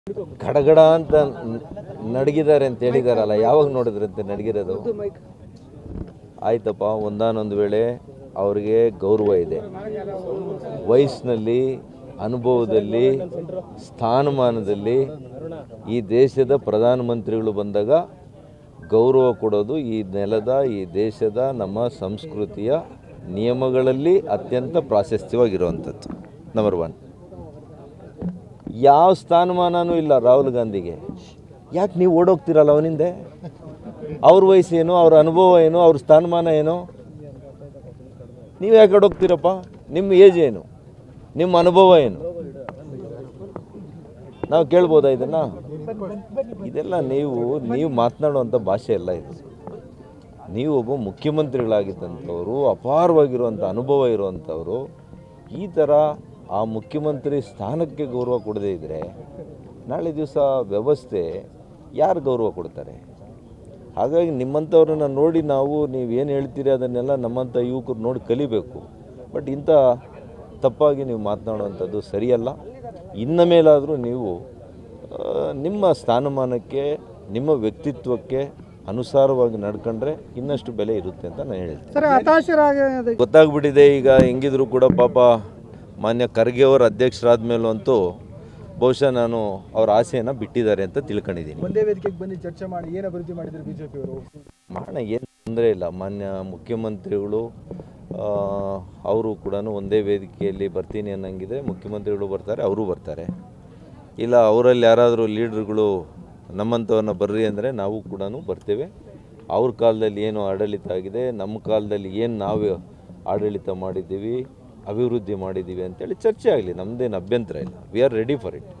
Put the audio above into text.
ಗಡಗಡ ಅಂತ ನ- ನಡಗಿದ್ದಾರೆ ಅಂತ ಹೇಳಿದಾರಲ್ಲ ಯಾವಾಗ ನೋಡಿದ್ರಂತೆ ನಡಗಿರೋದು ಆಯ್ತಪ್ಪ ಒಂದಾನೊಂದು ವೇಳೆ ಅವ್ರಿಗೆ ಗೌರವ ಇದೆ ವಯಸ್ಸಿನಲ್ಲಿ ಅನುಭವದಲ್ಲಿ ಸ್ಥಾನಮಾನದಲ್ಲಿ ಈ ದೇಶದ ಪ್ರಧಾನಮಂತ್ರಿಗಳು ಬಂದಾಗ ಗೌರವ ಕೊಡೋದು ಈ ನೆಲದ ಈ ದೇಶದ ನಮ್ಮ ಸಂಸ್ಕೃತಿಯ ನಿಯಮಗಳಲ್ಲಿ ಅತ್ಯಂತ ಪ್ರಾಶಸ್ತ್ಯವಾಗಿರುವಂಥದ್ದು ನಂಬರ್ ಒನ್ ಯಾವ ಸ್ಥಾನಮಾನನೂ ಇಲ್ಲ ರಾಹುಲ್ ಗಾಂಧಿಗೆ ಯಾಕೆ ನೀವು ಓಡೋಗ್ತೀರಲ್ಲ ಅವನಿಂದೆ ಅವ್ರ ವಯಸ್ಸೇನು ಅವ್ರ ಅನುಭವ ಏನು ಅವ್ರ ಸ್ಥಾನಮಾನ ಏನು ನೀವು ಯಾಕೆ ಓಡೋಗ್ತೀರಪ್ಪ ನಿಮ್ಮ ಏಜ್ ಏನು ನಿಮ್ಮ ಅನುಭವ ಏನು ನಾವು ಕೇಳ್ಬೋದಾ ಇದನ್ನ ಇದೆಲ್ಲ ನೀವು ನೀವು ಮಾತನಾಡುವಂಥ ಭಾಷೆ ಅಲ್ಲ ಇದು ನೀವು ಒಬ್ಬ ಮುಖ್ಯಮಂತ್ರಿಗಳಾಗಿದ್ದಂಥವ್ರು ಅಪಾರವಾಗಿರುವಂಥ ಅನುಭವ ಇರುವಂಥವ್ರು ಈ ಥರ ಆ ಮುಖ್ಯಮಂತ್ರಿ ಸ್ಥಾನಕ್ಕೆ ಗೌರವ ಕೊಡದೇ ಇದ್ದರೆ ನಾಳೆ ದಿವಸ ವ್ಯವಸ್ಥೆ ಯಾರು ಗೌರವ ಕೊಡ್ತಾರೆ ಹಾಗಾಗಿ ನಿಮ್ಮಂಥವ್ರನ್ನ ನೋಡಿ ನಾವು ನೀವು ಏನು ಹೇಳ್ತೀರಿ ಅದನ್ನೆಲ್ಲ ನಮ್ಮಂಥ ಯುವಕರು ನೋಡಿ ಕಲಿಬೇಕು ಬಟ್ ಇಂಥ ತಪ್ಪಾಗಿ ನೀವು ಮಾತನಾಡುವಂಥದ್ದು ಸರಿಯಲ್ಲ ಇನ್ನು ಮೇಲಾದರೂ ನೀವು ಆ, ನಿಮ್ಮ ಸ್ಥಾನಮಾನಕ್ಕೆ ನಿಮ್ಮ ವ್ಯಕ್ತಿತ್ವಕ್ಕೆ ಅನುಸಾರವಾಗಿ ನಡ್ಕೊಂಡ್ರೆ ಇನ್ನಷ್ಟು ಬೆಲೆ ಇರುತ್ತೆ ಅಂತ ನಾನು ಹೇಳ್ತೀನಿ ಸರ್ ಹತಾಶರಾಗ ಗೊತ್ತಾಗ್ಬಿಟ್ಟಿದೆ ಈಗ ಹೆಂಗಿದ್ರು ಕೂಡ ಪಾಪ ಮಾನ್ಯ ಖರ್ಗೆ ಅವರ ಅಧ್ಯಕ್ಷರಾದ ಮೇಲೂ ಅಂತೂ ಬಹುಶಃ ನಾನು ಅವ್ರ ಆಸೆಯನ್ನು ಬಿಟ್ಟಿದ್ದಾರೆ ಅಂತ ತಿಳ್ಕೊಂಡಿದ್ದೀನಿ ಒಂದೇ ವೇದಿಕೆಗೆ ಬಂದು ಚರ್ಚೆ ಮಾಡಿ ಏನು ಅಭಿವೃದ್ಧಿ ಮಾಡಿದ್ರು ಬಿಜೆಪಿ ಅವರು ಮಾಡೋಣ ಏನು ತೊಂದರೆ ಇಲ್ಲ ಮಾನ್ಯ ಮುಖ್ಯಮಂತ್ರಿಗಳು ಅವರು ಕೂಡ ಒಂದೇ ವೇದಿಕೆಯಲ್ಲಿ ಬರ್ತೀನಿ ಅನ್ನಂಗಿದ್ರೆ ಮುಖ್ಯಮಂತ್ರಿಗಳು ಬರ್ತಾರೆ ಅವರು ಬರ್ತಾರೆ ಇಲ್ಲ ಅವರಲ್ಲಿ ಯಾರಾದರೂ ಲೀಡ್ರುಗಳು ನಮ್ಮಂಥವ್ರನ್ನ ಬರ್ರಿ ಅಂದರೆ ನಾವು ಕೂಡ ಬರ್ತೇವೆ ಅವ್ರ ಕಾಲದಲ್ಲಿ ಏನು ಆಡಳಿತ ಆಗಿದೆ ನಮ್ಮ ಕಾಲದಲ್ಲಿ ಏನು ನಾವು ಆಡಳಿತ ಮಾಡಿದ್ದೀವಿ ಅಭಿವೃದ್ಧಿ ಮಾಡಿದ್ದೀವಿ ಅಂತೇಳಿ ಚರ್ಚೆ ಆಗಲಿ ನಮ್ಮದೇನು ಅಭ್ಯಂತರ ಇಲ್ಲ we are ready for it